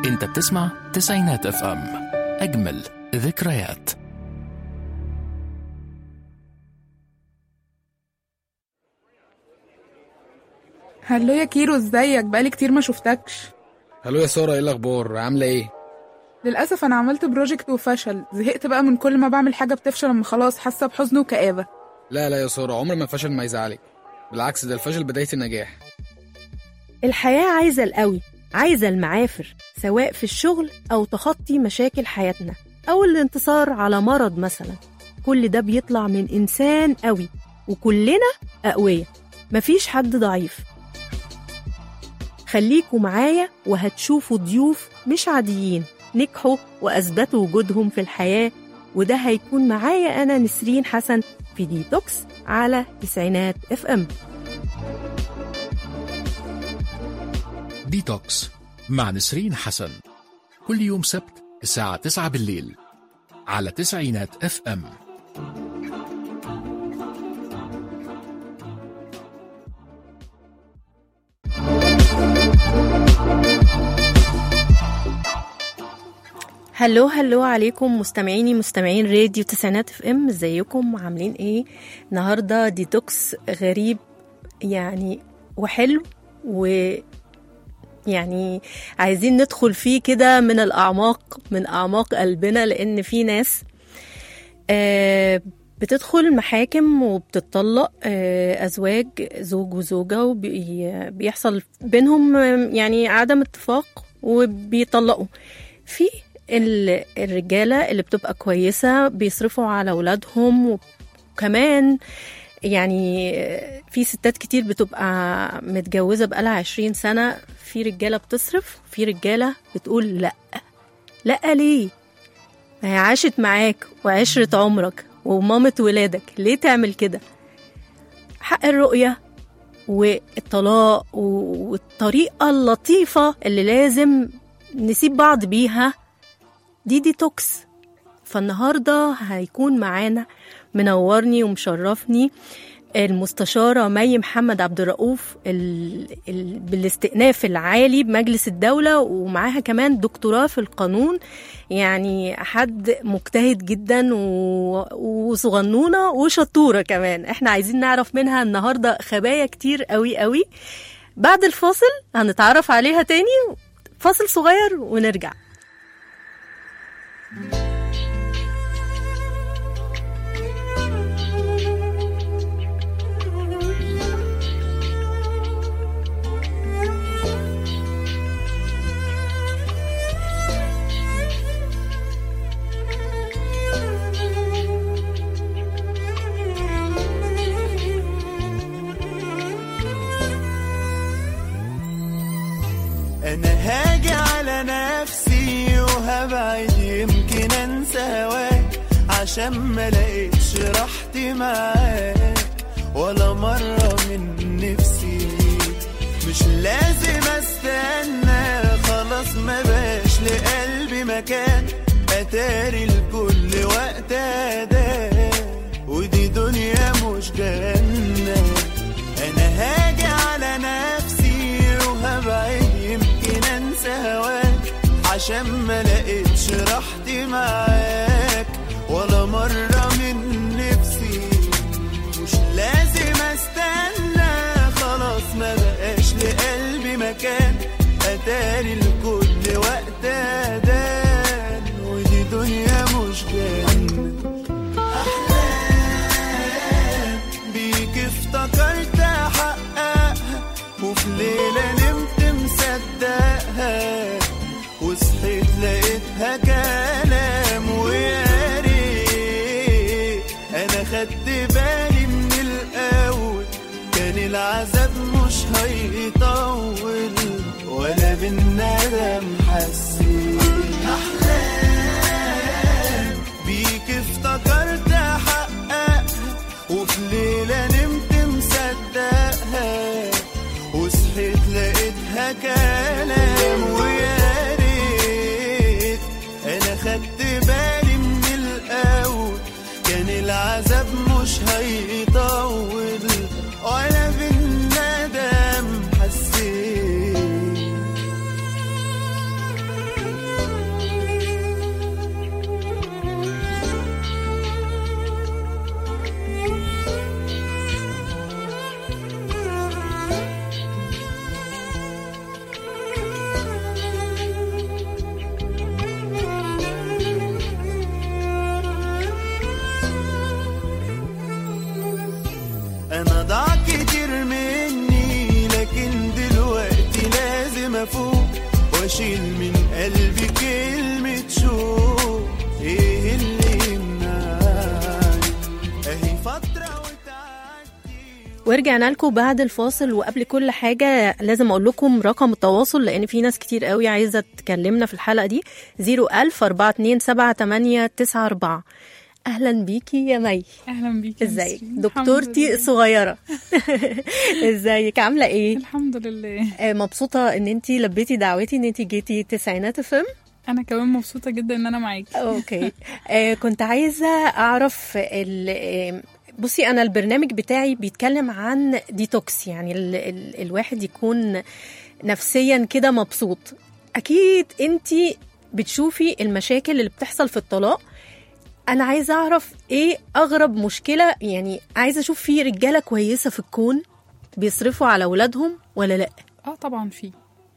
انت بتسمع تسعينات اف ام اجمل ذكريات هلو يا كيرو ازيك بقالي كتير ما شفتكش هلو يا سارة ايه الأخبار عاملة ايه؟ للأسف أنا عملت بروجكت وفشل زهقت بقى من كل ما بعمل حاجة بتفشل أما خلاص حاسة بحزن وكآبة لا لا يا سارة عمر ما الفشل ما يزعلك بالعكس ده الفشل بداية النجاح الحياة عايزة القوي عايزة المعافر سواء في الشغل أو تخطي مشاكل حياتنا أو الانتصار على مرض مثلا كل ده بيطلع من إنسان قوي وكلنا أقوياء مفيش حد ضعيف خليكوا معايا وهتشوفوا ضيوف مش عاديين نجحوا وأثبتوا وجودهم في الحياة وده هيكون معايا أنا نسرين حسن في ديتوكس على تسعينات اف ام ديتوكس مع نسرين حسن كل يوم سبت الساعة 9 بالليل على تسعينات اف ام هلو هلو عليكم مستمعيني مستمعين راديو تسعينات اف ام ازيكم عاملين ايه النهارده ديتوكس غريب يعني وحلو و يعني عايزين ندخل فيه كده من الاعماق من اعماق قلبنا لان في ناس آه بتدخل محاكم وبتطلق آه أزواج زوج وزوجة وبيحصل بينهم آه، يعني عدم اتفاق وبيطلقوا في ال- الرجالة اللي بتبقى كويسة بيصرفوا على أولادهم وكمان يعني في ستات كتير بتبقى متجوزة بقالها عشرين سنة في رجالة بتصرف في رجالة بتقول لأ لأ ليه ما هي عاشت معاك وعشرة عمرك ومامة ولادك ليه تعمل كده حق الرؤية والطلاق والطريقة اللطيفة اللي لازم نسيب بعض بيها دي ديتوكس فالنهارده هيكون معانا منورني ومشرفني المستشارة مي محمد عبد الرؤوف ال... ال... بالاستئناف العالي بمجلس الدولة ومعاها كمان دكتوراه في القانون يعني حد مجتهد جدا و... وصغنونة وشطورة كمان احنا عايزين نعرف منها النهاردة خبايا كتير قوي قوي بعد الفاصل هنتعرف عليها تاني فاصل صغير ونرجع انا هاجي على نفسي وهبعد يمكن انسى هواك عشان ما لقيتش راحتي معاك ولا مرة من نفسي مش لازم استنى خلاص ما باش لقلبي مكان اتاري لكل وقت اداه ودي دنيا مش جنة انا هاجي على نفسي وهبعد يمكن انسى هواك عشان ما لقيتش راحتي معاك ولا مرة من نفسي مش لازم استنى خلاص ما بقاش لقلبي مكان اتاري لكل وقت ادان ودي دنيا مش جنة أحلام بيك افتكرت احققها وفي ليلة نمت مصدقها وصحيت لقيتها كلام ويا ريت انا خدت بالي من الاول كان العذاب مش هيطول ولا بالندم حسيت احلام بيك افتكرت احققها وفي ليلة نمت مصدقها وصحيت لقيتها كلام ويا ريت انا خدت بالي من الاول كان العذاب مش هيطول ولا بالندم حسيت ورجعنا لكم بعد الفاصل وقبل كل حاجة لازم أقول لكم رقم التواصل لأن في ناس كتير قوي عايزة تكلمنا في الحلقة دي 01000 427 أهلا بيكي يا مي اهلا بيكي يا ازيك نسرين. دكتورتي الحمد لله. الصغيرة ازيك عاملة ايه الحمد لله آه، مبسوطة ان انتي لبيتي دعوتي ان انتي جيتي تسعينات فيلم انا كمان مبسوطه جدا ان انا معاكي اوكي آه كنت عايزه اعرف ال آه، بصي انا البرنامج بتاعي بيتكلم عن ديتوكس يعني ال ال الواحد يكون نفسيا كده مبسوط اكيد انتي بتشوفي المشاكل اللي بتحصل في الطلاق انا عايزه اعرف ايه اغرب مشكله يعني عايزه اشوف في رجاله كويسه في الكون بيصرفوا على اولادهم ولا لا اه طبعا في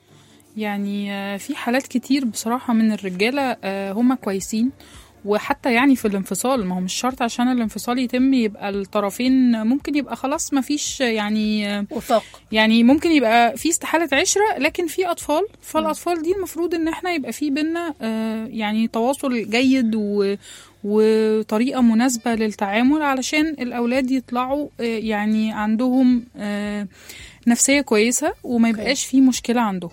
يعني آه، في حالات كتير بصراحة من الرجالة آه، هم كويسين وحتى يعني في الانفصال ما هو مش شرط عشان الانفصال يتم يبقى الطرفين ممكن يبقى خلاص ما فيش يعني آه، وفاق يعني ممكن يبقى في استحالة عشرة لكن في أطفال فالأطفال دي المفروض إن احنا يبقى في بينا آه، يعني تواصل جيد و وطريقة مناسبة للتعامل علشان الأولاد يطلعوا آه، يعني عندهم آه، نفسية كويسة وما يبقاش في مشكلة عندهم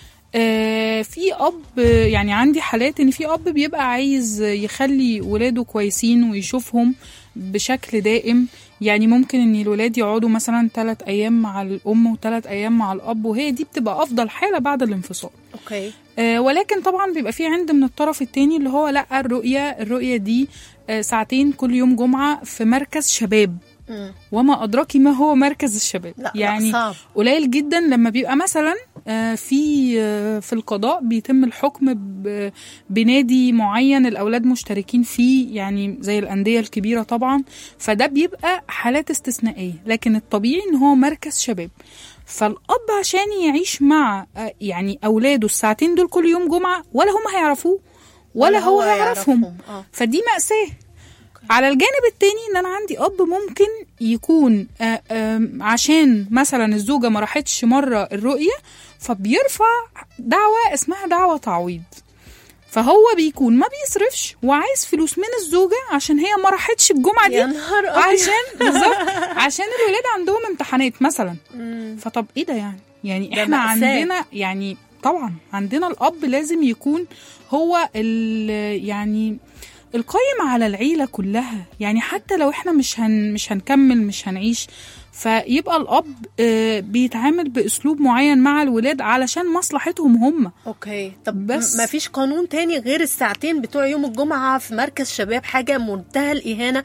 آه، في اب آه، يعني عندي حالات ان في اب بيبقى عايز يخلي ولاده كويسين ويشوفهم بشكل دائم يعني ممكن ان الولاد يقعدوا مثلا ثلاث ايام مع الام وثلاث ايام مع الاب وهي دي بتبقى افضل حاله بعد الانفصال اوكي آه، ولكن طبعا بيبقى في عند من الطرف التاني اللي هو لا الرؤيه الرؤيه دي آه، ساعتين كل يوم جمعه في مركز شباب مم. وما ادراكي ما هو مركز الشباب لا يعني لا صعب قليل جدا لما بيبقى مثلا آه، في آه، في القضاء بيتم الحكم ب- بنادي معين الاولاد مشتركين فيه يعني زي الانديه الكبيره طبعا فده بيبقى حالات استثنائيه لكن الطبيعي ان هو مركز شباب فالاب عشان يعيش مع آه، يعني اولاده الساعتين دول كل يوم جمعه ولا هم هيعرفوه ولا, هو هيعرفهم اه فدي مأساة على الجانب التاني ان انا عندي اب ممكن يكون آه، آم، عشان مثلا الزوجة ما راحتش مرة الرؤية فبيرفع دعوة اسمها دعوة تعويض فهو بيكون ما بيصرفش وعايز فلوس من الزوجة عشان هي ما راحتش الجمعة يا دي نهار ابيض عشان بالظبط عشان الولاد عندهم امتحانات مثلا مم. فطب ايه ده يعني يعني ده احنا مأساة. عندنا يعني طبعا عندنا الاب لازم يكون هو ال- يعني القيم على العيله كلها يعني حتى لو احنا مش هن مش هنكمل مش هنعيش فيبقى الاب آه، بيتعامل باسلوب معين مع الولاد علشان مصلحتهم هم اوكي طب بس- بس ما فيش قانون تاني غير الساعتين بتوع يوم الجمعة في مركز شباب حاجة منتهى الإهانة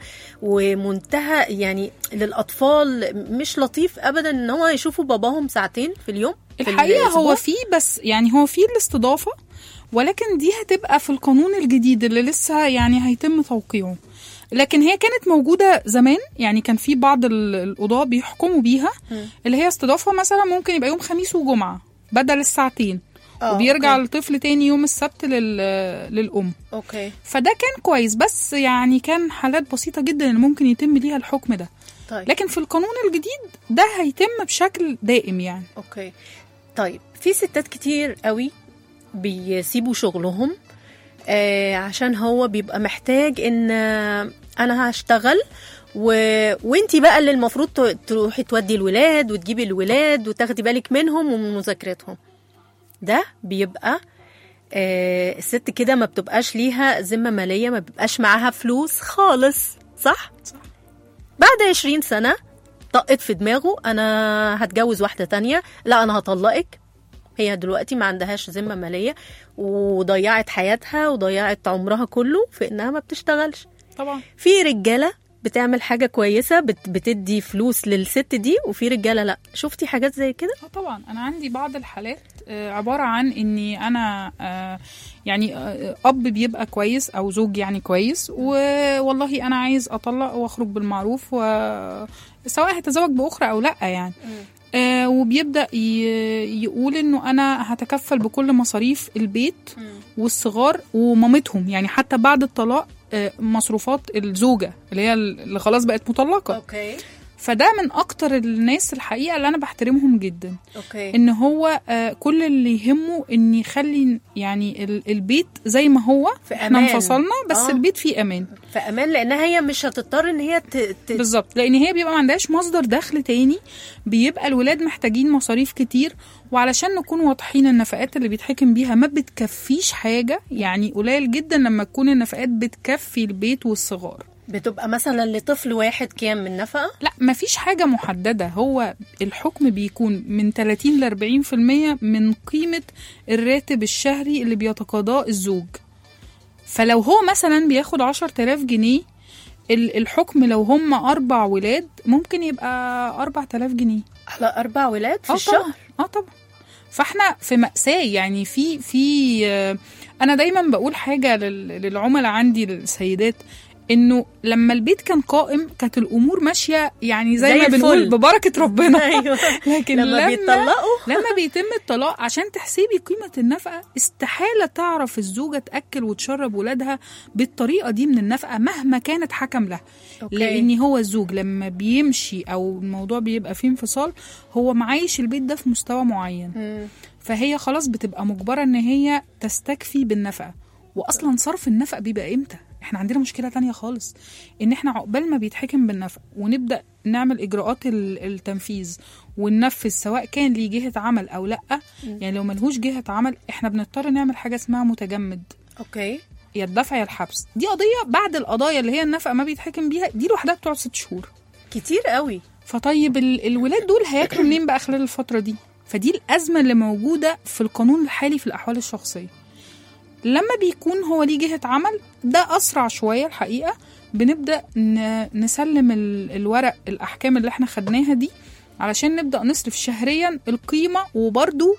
ومنتهى يعني للأطفال مش لطيف أبدا إن هو يشوفوا باباهم ساعتين في اليوم في الحقيقه الأسبوع. هو في بس يعني هو في الاستضافه ولكن دي هتبقى في القانون الجديد اللي لسه يعني هيتم توقيعه لكن هي كانت موجوده زمان يعني كان في بعض ال- القضاه بيحكموا بيها مم. اللي هي استضافه مثلا ممكن يبقى يوم خميس وجمعه بدل الساعتين آه، وبيرجع أوكي. الطفل تاني يوم السبت لل... للام أوكي فده كان كويس بس يعني كان حالات بسيطه جدا اللي ممكن يتم ليها الحكم ده طيب لكن في القانون الجديد ده هيتم بشكل دائم يعني اوكي طيب في ستات كتير قوي بيسيبوا شغلهم آه عشان هو بيبقى محتاج ان آه، انا هشتغل و... وانتي بقى اللي المفروض ت- تروحي تودي الولاد وتجيبي الولاد وتاخدي بالك منهم ومن مذاكرتهم ده بيبقى آه الست كده ما بتبقاش ليها ذمة مالية ما بيبقاش معاها فلوس خالص صح؟ صح. بعد 20 سنة طقت في دماغه انا هتجوز واحده تانية لا انا هطلقك هي دلوقتي ما عندهاش ذمه ماليه وضيعت حياتها وضيعت عمرها كله في انها ما بتشتغلش طبعا في رجاله بتعمل حاجه كويسه بت بتدي فلوس للست دي وفي رجاله لا شفتي حاجات زي كده اه طبعا انا عندي بعض الحالات آه، عباره عن اني انا آه، يعني آه، اب بيبقى كويس او زوج يعني كويس والله انا عايز اطلق واخرج بالمعروف و سواء هتزوج باخرى او لا يعني آه وبيبدا ي- يقول انه انا هتكفل بكل مصاريف البيت والصغار ومامتهم يعني حتى بعد الطلاق آه، مصروفات الزوجه اللي هي اللي خلاص بقت مطلقه اوكي فده من اكتر الناس الحقيقه اللي انا بحترمهم جدا اوكي ان هو آه، كل اللي يهمه ان يخلي يعني ال- البيت زي ما هو في احنا أمان. انفصلنا بس آه. البيت فيه امان في امان لانها هي مش هتضطر ان هي ت... ت... بالظبط لان هي بيبقى ما عندهاش مصدر دخل تاني بيبقى الولاد محتاجين مصاريف كتير وعلشان نكون واضحين النفقات اللي بيتحكم بيها ما بتكفيش حاجه يعني قليل جدا لما تكون النفقات بتكفي البيت والصغار بتبقى مثلا لطفل واحد كام من نفقه لا مفيش حاجة محددة هو الحكم بيكون من 30 ل 40% من قيمة الراتب الشهري اللي بيتقاضاه الزوج فلو هو مثلا بياخد 10000 جنيه ال- الحكم لو هم أربع ولاد ممكن يبقى 4000 جنيه على اربع ولاد في اه الشهر طبعا اه طبعا فاحنا في مأساة يعني في في آه، انا دايما بقول حاجة لل- للعملاء عندي للسيدات انه لما البيت كان قائم كانت الامور ماشيه يعني زي, زي ما بنقول الفل. ببركه ربنا ايوه لكن لما لما بيتطلقوا لما بيتم الطلاق عشان تحسبي قيمة النفقة استحالة تعرف الزوجة تأكل وتشرب ولادها بالطريقة دي من النفقة مهما كانت حكم لها أوكي. لأن هو الزوج لما بيمشي أو الموضوع بيبقى فيه انفصال هو معايش البيت ده في مستوى معين مم. فهي خلاص بتبقى مجبرة إن هي تستكفي بالنفقة وأصلا صرف النفقة بيبقى إمتى؟ احنا عندنا مشكلة تانية خالص ان احنا عقبال ما بيتحكم بالنفقة ونبدأ نعمل اجراءات ال- التنفيذ وننفذ سواء كان ليه جهة عمل او لا يعني لو ملهوش جهة عمل احنا بنضطر نعمل حاجة اسمها متجمد اوكي يا الدفع يا الحبس دي قضية بعد القضايا اللي هي النفقة ما بيتحكم بيها دي لوحدها بتقعد ست شهور كتير قوي فطيب ال- الولاد دول هياكلوا منين بقى خلال الفترة دي فدي الأزمة اللي موجودة في القانون الحالي في الأحوال الشخصية لما بيكون هو ليه جهة عمل ده أسرع شوية الحقيقة بنبدأ ن- نسلم ال- الورق الأحكام اللي احنا خدناها دي علشان نبدأ نصرف شهريا القيمة وبرضو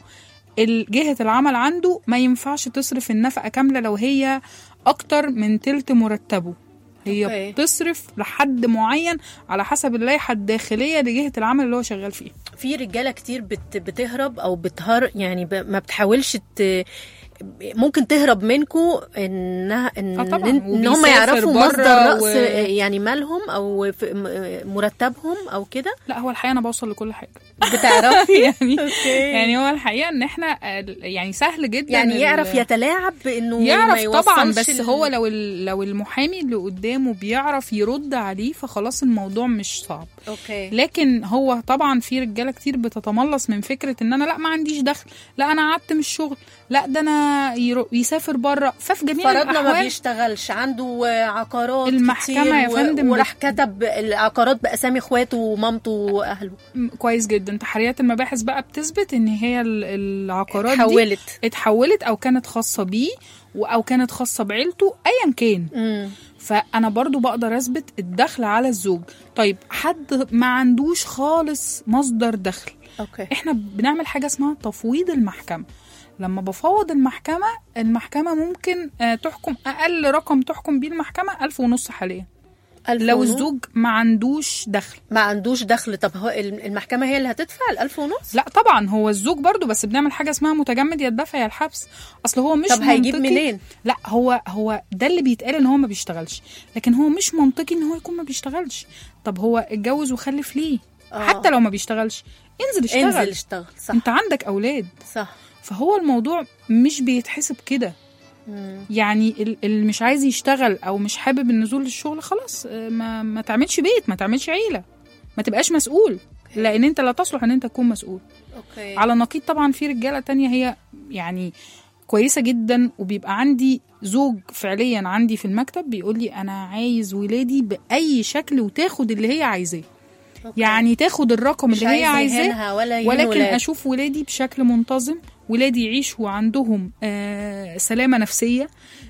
جهة العمل عنده ما ينفعش تصرف النفقة كاملة لو هي أكتر من تلت مرتبه هي أوكي. بتصرف لحد معين على حسب اللائحة الداخلية لجهة العمل اللي هو شغال فيه في رجاله كتير بت بتهرب او بتهر يعني ب... ما بتحاولش ت... ممكن تهرب منكم انها ان, آه طبعاً، ان هم وبيسافر يعرفوا برا مصدر راس و- يعني مالهم او في م- مرتبهم او كده لا هو الحقيقة أنا بوصل لكل حاجة بتعرفي يعني أوكي. يعني هو الحقيقة إن إحنا آه، يعني سهل جدا يعني ال- يعرف يتلاعب بانه ما يعرف طبعا يوصلش بس ال- هو لو ال- لو المحامي اللي قدامه بيعرف يرد عليه فخلاص الموضوع مش صعب اوكي لكن هو طبعا في رجاله كتير بتتملص من فكره ان انا لا ما عنديش دخل لا انا قعدت من الشغل لا ده انا يرو- يسافر بره ففي جميع فرضنا ما الاحوال بيشتغلش عنده عقارات المحكمة كتير يا و- فندم وراح كتب العقارات باسامي اخواته ومامته واهله م- كويس جدا تحريات المباحث بقى بتثبت ان هي ال- العقارات دي حولت اتحولت او كانت خاصه بيه و- او كانت خاصه بعيلته ايا كان امم فانا برضو بقدر اثبت الدخل على الزوج طيب حد ما عندوش خالص مصدر دخل اوكي احنا بنعمل حاجه اسمها تفويض المحكمه لما بفوض المحكمه المحكمه ممكن آه، تحكم اقل رقم تحكم بيه المحكمه ألف ونص حاليا ألف لو ونص؟ الزوج ما عندوش دخل ما عندوش دخل طب هو المحكمة هي اللي هتدفع الألف ونص؟ لا طبعا هو الزوج برضو بس بنعمل حاجه اسمها متجمد يا الدفع يا الحبس اصل هو مش طب هيجيب منطقي- منين؟ لا هو هو ده اللي بيتقال ان هو ما بيشتغلش لكن هو مش منطقي ان هو يكون ما بيشتغلش طب هو اتجوز وخلف ليه آه. حتى لو ما بيشتغلش انزل اشتغل انزل اشتغل صح انت عندك اولاد صح فهو الموضوع مش بيتحسب كده مم. يعني ال- اللي مش عايز يشتغل او مش حابب النزول للشغل خلاص آه، ما ما تعملش بيت ما تعملش عيله ما تبقاش مسؤول لان انت لا تصلح ان انت تكون مسؤول اوكي على النقيض طبعا في رجاله تانية هي يعني كويسه جدا وبيبقى عندي زوج فعليا عندي في المكتب بيقول لي انا عايز ولادي باي شكل وتاخد اللي هي عايزاه أوكي. يعني تاخد الرقم مش اللي هي عايز عايزاه يهينها ولا يهين ولكن ولاد. اشوف ولادي بشكل منتظم ولادي يعيشوا عندهم آه سلامه نفسيه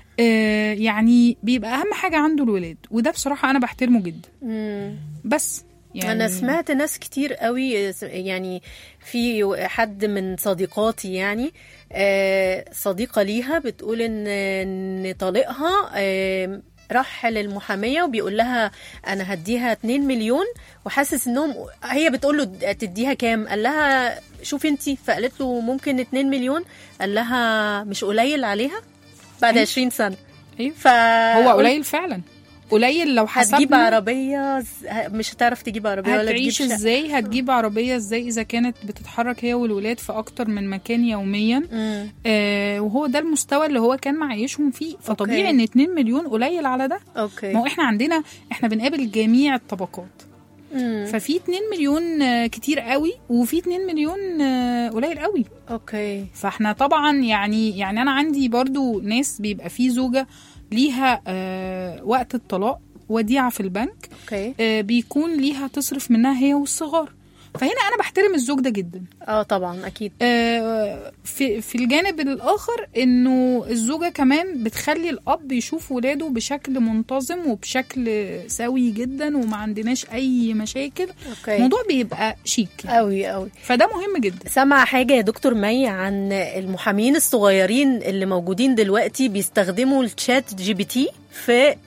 آه يعني بيبقى اهم حاجه عنده الولاد وده بصراحه انا بحترمه جدا مم. بس يعني انا سمعت ناس كتير قوي يعني في حد من صديقاتي يعني آه، صديقه ليها بتقول ان ان طليقها آه، راح للمحاميه وبيقول لها انا هديها 2 مليون وحاسس انهم هي بتقول له تديها كام قال لها شوفي انت فقالت له ممكن 2 مليون قال لها مش قليل عليها بعد أيوة. 20 سنه ايوه ف هو قليل فعلا قليل لو هتجيب حسبنا عربيه ز- ه- مش هتعرف تجيب عربيه ولا تجيب هتعيش شقة. ازاي هتجيب عربيه ازاي اذا كانت بتتحرك هي والولاد في اكتر من مكان يوميا مم. آه وهو ده المستوى اللي هو كان معيشهم فيه فطبيعي أوكي. ان 2 مليون قليل على ده اوكي ما هو احنا عندنا احنا بنقابل جميع الطبقات مم. ففي 2 مليون آه، كتير قوي وفي 2 مليون آه، قليل قوي اوكي فاحنا طبعا يعني يعني انا عندي برضو ناس بيبقى في زوجه ليها آه وقت الطلاق وديعه في البنك اوكي آه بيكون ليها تصرف منها هي والصغار فهنا انا بحترم الزوج ده جدا اه طبعا اكيد آه، في في الجانب الاخر انه الزوجه كمان بتخلي الاب يشوف ولاده بشكل منتظم وبشكل سوي جدا وما عندناش اي مشاكل اوكي الموضوع بيبقى شيك يعني. قوي قوي فده مهم جدا سامعة حاجة يا دكتور مي عن المحامين الصغيرين اللي موجودين دلوقتي بيستخدموا الشات جي بي تي في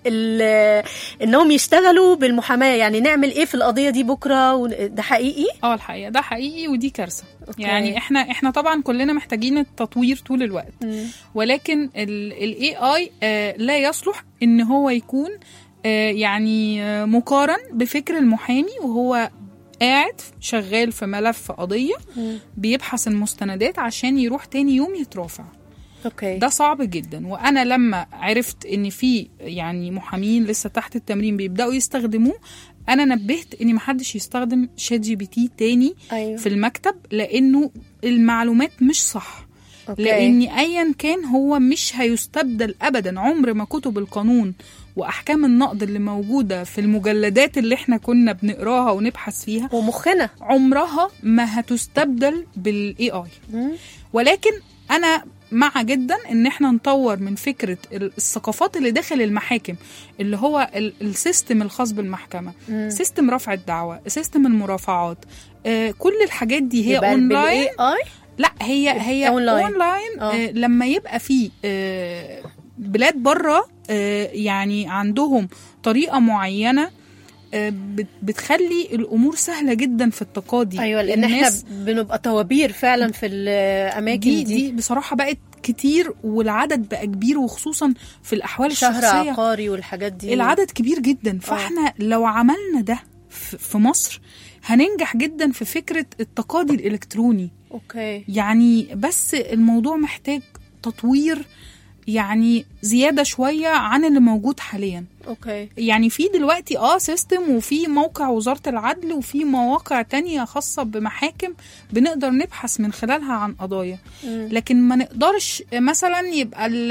ال- انهم يشتغلوا بالمحاماة يعني نعمل ايه في القضية دي بكرة ون- ده حقيقي اه الحقيقه ده حقيقي ودي كارثه أوكي. يعني احنا احنا طبعا كلنا محتاجين التطوير طول الوقت ولكن الاي اي لا يصلح ان هو يكون آه، يعني آه، مقارن بفكر المحامي وهو قاعد شغال في ملف قضيه بيبحث المستندات عشان يروح تاني يوم يترافع اوكي ده صعب جدا وانا لما عرفت ان في يعني محامين لسه تحت التمرين بيبداوا يستخدموه انا نبهت ان محدش يستخدم شات جي بي تي تاني ايوه في المكتب لانه المعلومات مش صح أوكي. لان ايا كان هو مش هيستبدل ابدا عمر ما كتب القانون واحكام النقد اللي موجوده في المجلدات اللي احنا كنا بنقراها ونبحث فيها ومخنا عمرها ما هتستبدل بالاي اي ولكن انا مع جدا ان احنا نطور من فكره ال- الثقافات اللي داخل المحاكم اللي هو ال- السيستم الخاص بالمحكمه سيستم رفع الدعوه سيستم المرافعات آه كل الحاجات دي هي يبقى اونلاين بالاي اي لا هي هي أونلاين. اونلاين آه. آه لما يبقى في آه بلاد بره آه يعني عندهم طريقه معينه آه بت- بتخلي الامور سهله جدا في التقاضي ايوه لان احنا الناس بنبقى طوابير فعلا في الاماكن دي, دي, دي بصراحه بقت كتير والعدد بقى كبير وخصوصا في الاحوال شهر الشخصيه عقاري والحاجات دي العدد كبير جدا فاحنا لو عملنا ده في في مصر هننجح جدا في فكره التقاضي الالكتروني اوكي يعني بس الموضوع محتاج تطوير يعني زياده شويه عن اللي موجود حاليا اوكي يعني في دلوقتي اه سيستم وفي موقع وزارة العدل وفي مواقع تانية خاصة بمحاكم بنقدر نبحث من خلالها عن قضايا مم. لكن ما نقدرش مثلا يبقى ال-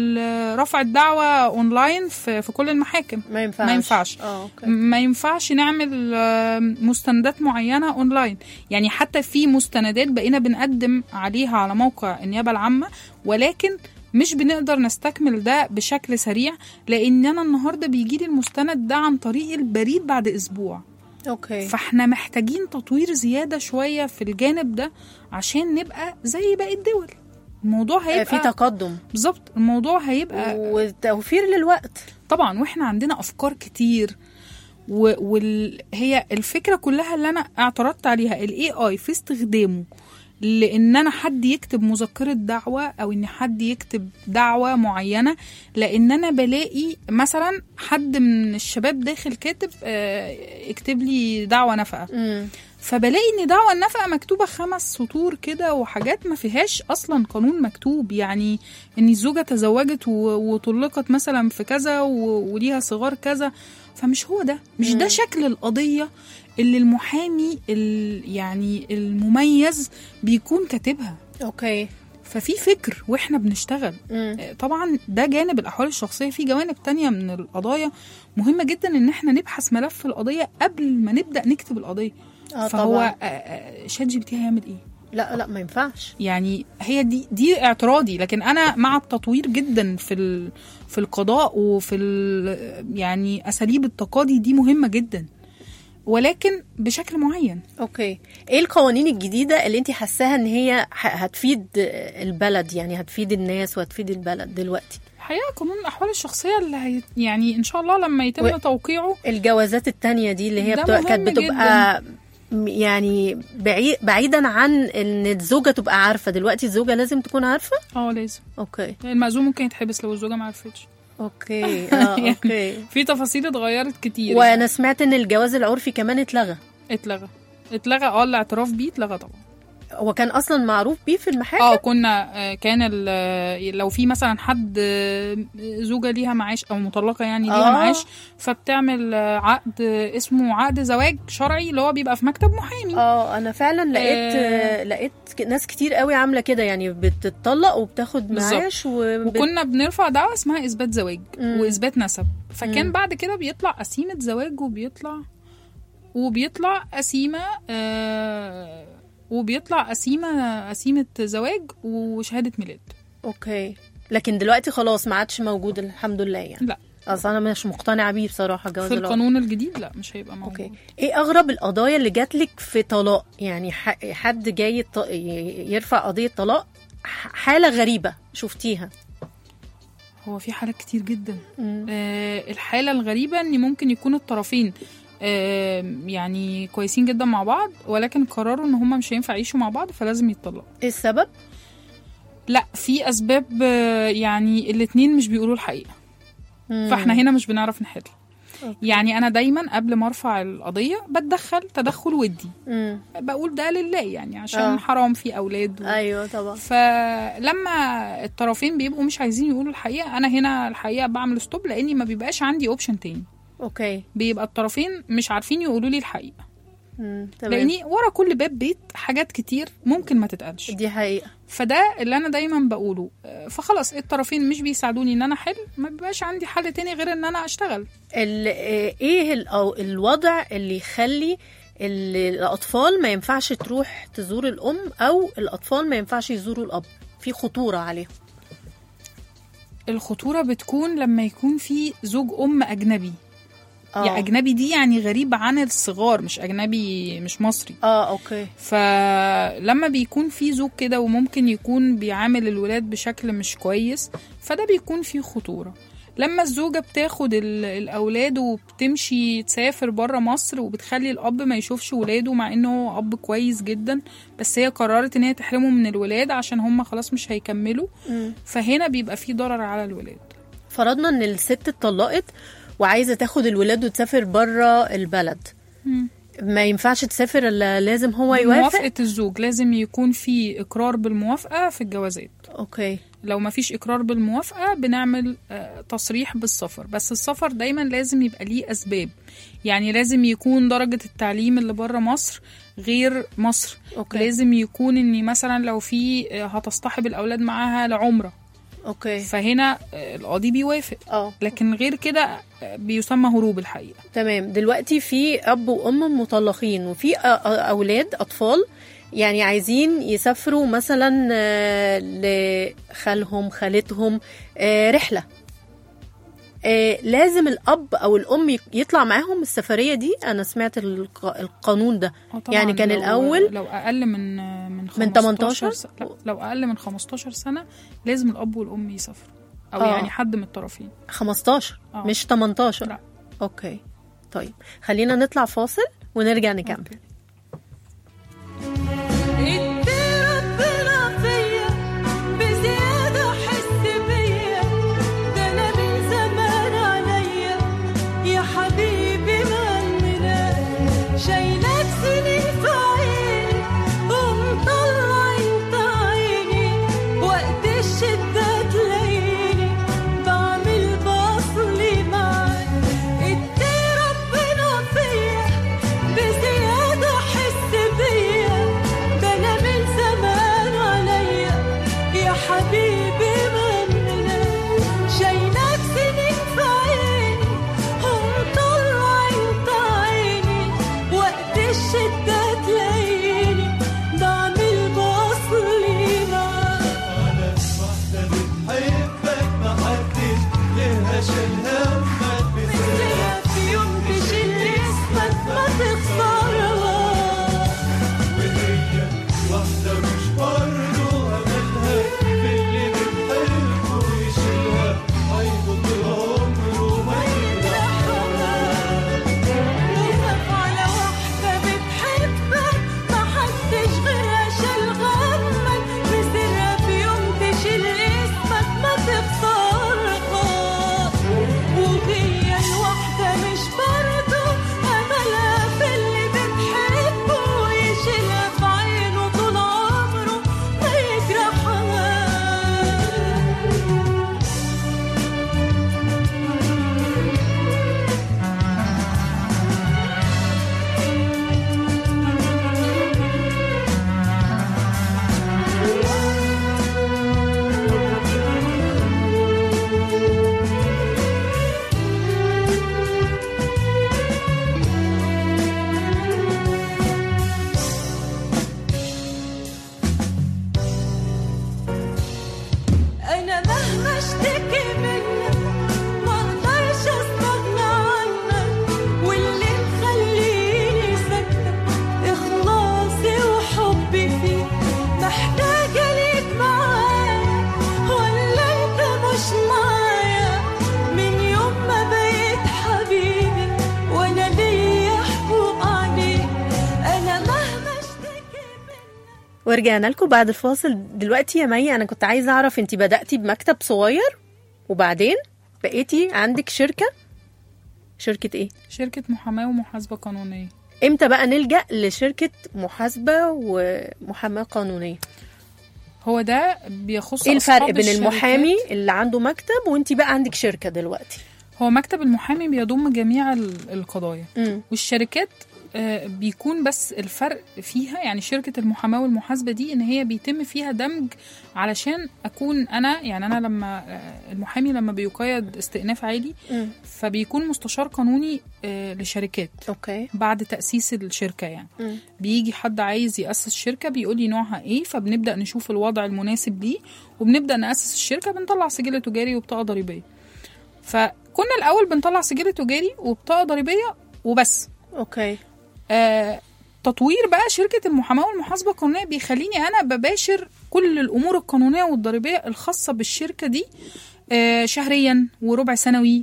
ال- رفع الدعوة اونلاين في, في كل المحاكم ما ينفعش ما ينفعش. اه اوكي ما ينفعش نعمل آه، مستندات معينة اونلاين يعني حتى في مستندات بقينا بنقدم عليها على موقع النيابة العامة ولكن مش بنقدر نستكمل ده بشكل سريع لان انا النهارده بيجي لي المستند ده عن طريق البريد بعد اسبوع اوكي فاحنا محتاجين تطوير زياده شويه في الجانب ده عشان نبقى زي باقي الدول الموضوع آه، في هيبقى تقدم بالظبط الموضوع هيبقى وتوفير للوقت طبعا واحنا عندنا افكار كتير وهي هي الفكره كلها اللي انا اعترضت عليها الاي اي في استخدامه لان انا حد يكتب مذكره دعوه او ان حد يكتب دعوه معينه لان انا بلاقي مثلا حد من الشباب داخل كاتب آه، اكتب لي دعوه نفقه امم فبلاقي ان دعوى النفقه مكتوبه خمس سطور كده وحاجات ما فيهاش اصلا قانون مكتوب يعني ان الزوجه تزوجت و- وطلقت مثلا في كذا و- وليها صغار كذا فمش هو ده مش ده شكل القضيه اللي المحامي ال- يعني المميز بيكون كاتبها اوكي ففي فكر واحنا بنشتغل امم طبعا ده جانب الاحوال الشخصيه في جوانب تانية من القضايا مهمه جدا ان احنا نبحث ملف القضيه قبل ما نبدا نكتب القضيه اه فهو طبعا آه، آه، شات جي بي تي هيعمل ايه لا لا ما ينفعش يعني هي دي دي اعتراضي لكن انا مع التطوير جدا في ال في القضاء وفي ال يعني اساليب التقاضي دي مهمه جدا ولكن بشكل معين اوكي ايه القوانين الجديده اللي انت حاساها ان هي ح- هتفيد البلد يعني هتفيد الناس وهتفيد البلد دلوقتي الحقيقه قانون الاحوال الشخصيه اللي هي يعني ان شاء الله لما يتم و- توقيعه الجوازات التانية دي اللي هي ده بتبقى مهم كانت بتبقى م- يعني بعيد بعيدا عن ان الزوجه تبقى عارفه دلوقتي الزوجه لازم تكون عارفه اه لازم اوكي المأذون ممكن يتحبس لو الزوجه ما عرفتش اوكي اه اوكي في تفاصيل اتغيرت كتير وانا سمعت ان الجواز العرفي كمان اتلغى اتلغى اتلغى اه الاعتراف بيه اتلغى طبعا هو كان اصلا معروف بيه في المحاكم اه كنا آه، كان ال- آه، لو في مثلا حد آه، زوجة ليها معاش او مطلقة يعني ليها آه. معاش فبتعمل آه، عقد آه، اسمه عقد زواج شرعي اللي هو بيبقى في مكتب محامي اه انا فعلا لقيت آه. آه. لقيت ك- ناس كتير قوي عامله كده يعني بتطلق وبتاخد بالظبط. معاش وبت... وكنا بنرفع دعوة اسمها إثبات زواج مم. وإثبات نسب فكان مم. بعد كده بيطلع قسيمة زواج وبيطلع وبيطلع قسيمة آه وبيطلع قسيمة قسيمة زواج وشهادة ميلاد اوكي لكن دلوقتي خلاص ما عادش موجود الحمد لله يعني لا. اصل انا مش مقتنعه بيه بصراحه جواز في العرفي. القانون الجديد لا مش هيبقى موجود اوكي ايه اغرب القضايا اللي جاتلك في طلاق يعني ح- حد جاي يط- ي- يرفع قضيه طلاق ح- حاله غريبه شفتيها هو في حالات كتير جدا مم. آه الحالة الغريبة ان ممكن يكون الطرفين آه يعني كويسين جدا مع بعض ولكن قرروا ان هما مش هينفع يعيشوا مع بعض فلازم يتطلقوا ايه السبب لا في اسباب آه، يعني الاتنين مش بيقولوا الحقيقه مم. فاحنا هنا مش بنعرف نحل أوكي. يعني انا دايما قبل ما ارفع القضيه بتدخل تدخل ودي مم. بقول ده لله يعني عشان آه. حرام في اولاد و... ايوه طبعا فلما الطرفين بيبقوا مش عايزين يقولوا الحقيقه انا هنا الحقيقه بعمل ستوب لاني ما بيبقاش عندي اوبشن تاني اوكي بيبقى الطرفين مش عارفين يقولوا لي الحقيقه مم. تمام لاني ورا كل باب بيت حاجات كتير ممكن ما تتقالش دي حقيقه فده اللي انا دايما بقوله آه، فخلاص الطرفين مش بيساعدوني ان انا احل ما بيبقاش عندي حل تاني غير ان انا اشتغل ال- آه، ايه ال- أو الوضع اللي يخلي ال- الاطفال ما ينفعش تروح تزور الام او الاطفال ما ينفعش يزوروا الاب في خطوره عليهم الخطوره بتكون لما يكون في زوج ام اجنبي اه يعني اجنبي دي يعني غريب عن الصغار مش اجنبي مش مصري اه اوكي فلما بيكون في زوج كده وممكن يكون بيعامل الولاد بشكل مش كويس فده بيكون فيه خطورة لما الزوجة بتاخد ال- الأولاد وبتمشي تسافر برا مصر وبتخلي الأب ما يشوفش ولاده مع إنه هو أب كويس جدا بس هي قررت إن هي تحرمه من الولاد عشان هم خلاص مش هيكملوا مم. فهنا بيبقى فيه ضرر على الولاد فرضنا ان الست اتطلقت وعايزه تاخد الولاد وتسافر بره البلد مم. ما ينفعش تسافر الا لازم هو يوافق موافقة الزوج لازم يكون في إقرار بالموافقة في الجوازات اوكي لو ما فيش اقرار بالموافقه بنعمل آه، تصريح بالسفر بس السفر دايما لازم يبقى ليه اسباب يعني لازم يكون درجه التعليم اللي بره مصر غير مصر اوكي لازم يكون ان مثلا لو في آه، هتصطحب الاولاد معاها لعمره اوكي فهنا آه، القاضي بيوافق اه لكن غير كده آه، بيسمى هروب الحقيقه تمام دلوقتي في اب وام مطلقين وفي أ- أ- اولاد اطفال يعني عايزين يسافروا مثلا آه، لخالهم خالتهم آه، رحله آه، لازم الاب او الام يك- يطلع معاهم السفريه دي انا سمعت الق- القانون ده آه طبعاً يعني كان لو- الأول لو اقل من آه، من من 18 س- لا لو اقل من 15 سنه لازم الاب والام يسافروا او آه. يعني حد من الطرفين 15 آه. مش 18 لا. اوكي طيب خلينا نطلع فاصل ونرجع نكمل أوكي. ادي ربنا فيا بزيادة حس بيا ده انا من زمان عليا يا حبيبي مننا شايلك سنين في عيني ومطلع انت عيني وقت الشدة تلاقيني بعمل بصلي معاك ادي ربنا فيا بزيادة ورجعنا لكم بعد الفاصل دلوقتي يا مي انا كنت عايزه اعرف انت بداتي بمكتب صغير وبعدين بقيتي عندك شركه شركه ايه شركه محاماه ومحاسبه قانونيه امتى بقى نلجا لشركه محاسبه ومحاماه قانونيه هو ده بيخص ايه الفرق أصحاب بين الشركات. المحامي اللي عنده مكتب وانت بقى عندك شركه دلوقتي هو مكتب المحامي بيضم جميع ال- القضايا امم والشركات آه، بيكون بس الفرق فيها يعني شركة المحاماة والمحاسبة دي إن هي بيتم فيها دمج علشان أكون أنا يعني أنا لما آه، المحامي لما بيقيد استئناف عالي مم. فبيكون مستشار قانوني آه، لشركات اوكي بعد تأسيس الشركة يعني مم. بيجي حد عايز يأسس شركة بيقول لي نوعها ايه فبنبدأ نشوف الوضع المناسب ليه وبنبدأ نأسس الشركة بنطلع سجل تجاري وبطاقة ضريبية فكنا الأول بنطلع سجل تجاري وبطاقة ضريبية وبس اوكي آه تطوير بقى شركة المحاماة والمحاسبة القانونية بيخليني أنا بباشر كل الأمور القانونية والضريبية الخاصة بالشركة دي آه شهريا وربع سنوي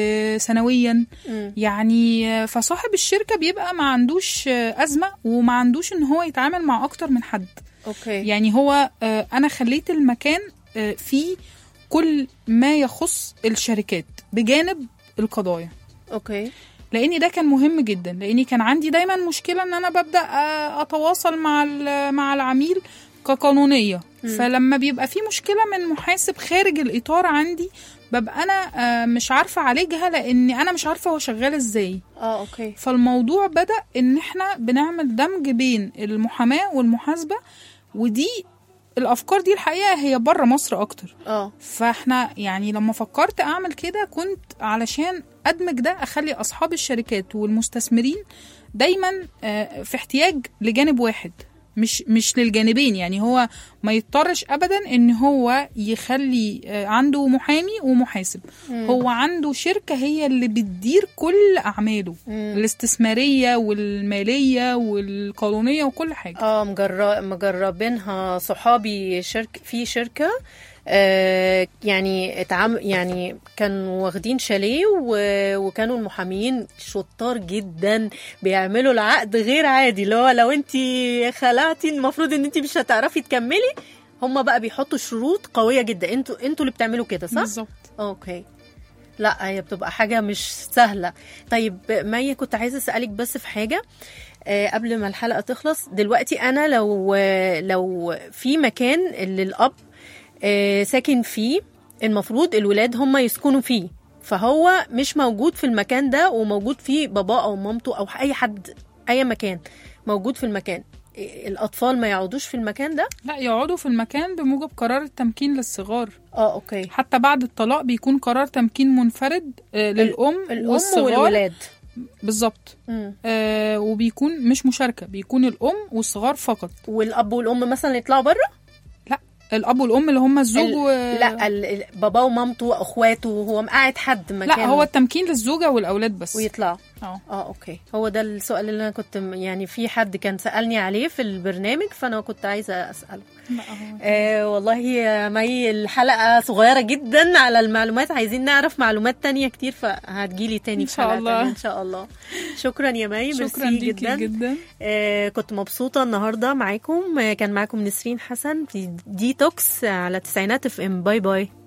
وسنويا مم. يعني آه، فصاحب الشركة بيبقى ما عندوش آه، أزمة وما عندوش إن هو يتعامل مع أكتر من حد اوكي يعني هو آه، أنا خليت المكان آه، فيه كل ما يخص الشركات بجانب القضايا اوكي لاني ده كان مهم جدا لاني كان عندي دايما مشكله ان انا ببدا آه، اتواصل مع ال- مع العميل كقانونيه فلما بيبقى في مشكله من محاسب خارج الاطار عندي ببقى انا آه، مش عارفه اعالجها لاني انا مش عارفه هو شغال ازاي اه اوكي فالموضوع بدا ان احنا بنعمل دمج بين المحاماه والمحاسبه ودي الافكار دي الحقيقه هي بره مصر اكتر اه فاحنا يعني لما فكرت اعمل كده كنت علشان ادمج ده اخلي اصحاب الشركات والمستثمرين دايما آه، في احتياج لجانب واحد مش مش للجانبين يعني هو ما يضطرش ابدا ان هو يخلي آه، عنده محامي ومحاسب هو عنده شركه هي اللي بتدير كل اعماله الاستثماريه والماليه والقانونيه وكل حاجه اه مجر... مجربينها صحابي شرك في شركة آه يعني اتعام يعني كانوا واخدين شاليه و... وكانوا المحاميين شطار جدا بيعملوا العقد غير عادي اللي هو لو انت خلعتي المفروض ان انت مش هتعرفي تكملي هم بقى بيحطوا شروط قوية جدا انتوا انتوا اللي بتعملوا كده صح؟ بالظبط اوكي لا هي بتبقى حاجة مش سهلة طيب مي كنت عايزة أسألك بس في حاجة آه، قبل ما الحلقة تخلص دلوقتي أنا لو آه، لو في مكان اللي الأب آه، ساكن فيه المفروض الولاد هم يسكنوا فيه فهو مش موجود في المكان ده وموجود فيه باباه أو مامته أو أي حد أي مكان موجود في المكان آه، الأطفال ما يقعدوش في المكان ده لا يقعدوا في المكان بموجب قرار التمكين للصغار اه اوكي حتى بعد الطلاق بيكون قرار تمكين منفرد آه، للأم الأم والصغار والولاد بالظبط مم. آه وبيكون مش مشاركة بيكون الأم والصغار فقط والأب والأم مثلا يطلعوا بره لا الأب والأم اللي هم الزوج ال- و... لا ال- ال- باباه ومامته اخواته هو مقعد حد مكان لا هو التمكين للزوجة والأولاد بس ويطلع اه اه اوكي هو ده السؤال اللي انا كنت م- يعني في حد كان سالني عليه في البرنامج فانا كنت عايزه اساله لا هو آه والله يا مي الحلقه صغيره جدا على المعلومات عايزين نعرف معلومات تانية كتير فهتجيلي تاني إن في شاء حلقه الله. تانية ان شاء الله شكرا يا مي شكرا ميرسي ليكي جدا, جدا آه كنت مبسوطة النهاردة معاكم آه كان معاكم نسرين حسن في ديتوكس على تسعينات اف ام باي باي